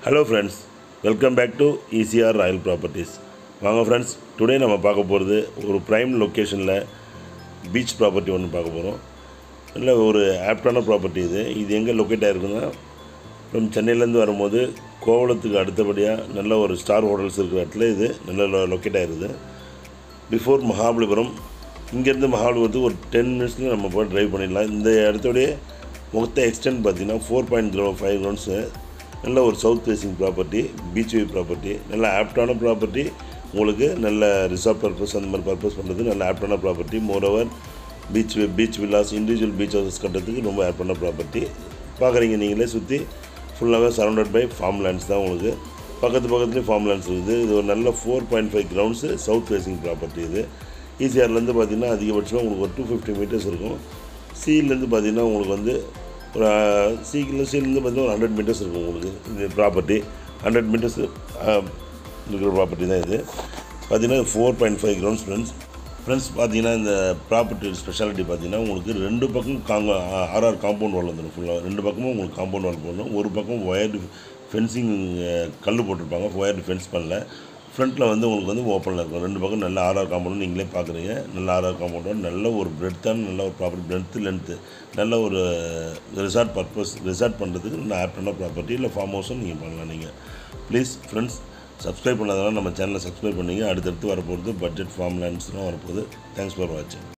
hello friends welcome back to ECR royal properties வாங்க friends today நம்ம பார்க்க போகிறது ஒரு ப்ரைம் லொக்கேஷனில் பீச் ப்ராப்பர்ட்டி ஒன்று பார்க்க போகிறோம் நல்ல ஒரு ஆப்டான ப்ராப்பர்ட்டி இது இது எங்கே லொக்கேட் ஆகிருக்குன்னா ஃப்ரம் சென்னையிலேருந்து வரும்போது கோவளத்துக்கு அடுத்தபடியாக நல்ல ஒரு ஸ்டார் ஹோட்டல்ஸ் இருக்கிற இடத்துல இது நல்ல லொக்கேட் ஆகிருது பிஃபோர் மகாபலிபுரம் இங்கேருந்து மகாபலிபுரத்துக்கு ஒரு டென் மினிட்ஸில் நம்ம போய் ட்ரைவ் பண்ணிடலாம் இந்த இடத்தோடைய மொத்த எக்ஸ்டென்ட் பார்த்தீங்கன்னா four point zero five grounds நல்ல ஒரு south facing property beach view property நல்ல ஆப்டான ப்ராப்பர்ட்டி உங்களுக்கு நல்ல ரிசார்ட் பர்பஸ் அந்த மாதிரி பர்பஸ் பண்ணுறது நல்ல ஆப்டான property moreover beach beach villas individual beach houses கட்டுறதுக்கு ரொம்ப ஆப்டான ப்ராப்பர்ட்டி பார்க்குறீங்க நீங்களே சுற்றி ஃபுல்லாகவே சரௌண்டட் பை ஃபார்ம் லேண்ட்ஸ் தான் உங்களுக்கு பக்கத்து பக்கத்துலேயும் ஃபார்ம் லேண்ட்ஸ் இருக்குது இது ஒரு நல்ல four point five grounds south facing property இது ஈசிஆர்லேருந்து பார்த்தீங்கன்னா அதிகபட்சமாக உங்களுக்கு ஒரு டூ ஃபிஃப்டி மீட்டர்ஸ் இருக்கும் சீலேருந்து பார்த்தீங்கன்னா உங்களுக்கு வந்து ஒரு சீக்கில் சீலேருந்து பார்த்தீங்கன்னா ஒரு ஹண்ட்ரட் மீட்டர்ஸ் இருக்கும் உங்களுக்கு இந்த ப்ராப்பர்ட்டி ஹண்ட்ரட் மீட்டர்ஸ் இருக்கிற ப்ராப்பர்ட்டி தான் இது பார்த்தீங்கன்னா four point five grounds friends friends பார்த்தீங்கன்னா இந்த ப்ராப்பர்ட்டி ஸ்பெஷாலிட்டி பார்த்தீங்கன்னா உங்களுக்கு ரெண்டு பக்கம் காங்க ஆர்ஆர் காம்பவுண்ட் வால் வந்துடும் ஃபுல்லாக ரெண்டு பக்கமும் உங்களுக்கு காம்பவுண்ட் வால் போடணும் ஒரு பக்கம் ஒயர்டு ஃபென்சிங் கல் போட்டிருப்பாங்க ஒயர்டு ஃபென்ஸ் பண்ணல ஃப்ரண்ட்டில் வந்து உங்களுக்கு வந்து ஓப்பனில் இருக்கும் ரெண்டு பக்கம் நல்ல ஆர்ஆர் காம்பவுண்ட் நீங்களே பார்க்குறீங்க நல்ல ஆர்ஆர் காம்பவுண்ட் நல்ல ஒரு பிரெத்தான நல்ல ஒரு ப்ராப்பர்ட்டி பிரெத்து லென்த்து நல்ல ஒரு ரிசார்ட் பர்பஸ் ரிசார்ட் பண்ணுறதுக்கு நல்ல ஆப்டான ப்ராப்பர்ட்டி இல்லை ஃபார்ம் ஹவுஸும் நீங்கள் பண்ணலாம் நீங்கள் ப்ளீஸ் ஃப்ரெண்ட்ஸ் சப்ஸ்கிரைப் பண்ணாதனால நம்ம சேனலை சப்ஸ்கிரைப் பண்ணிங்க அடுத்தடுத்து வரப்போகிறது பட்ஜெட் ஃபார்ம் லேண்ட்ஸ்லாம் வரப்போகுது தேங்க்ஸ் ஃபார் வாட்சிங்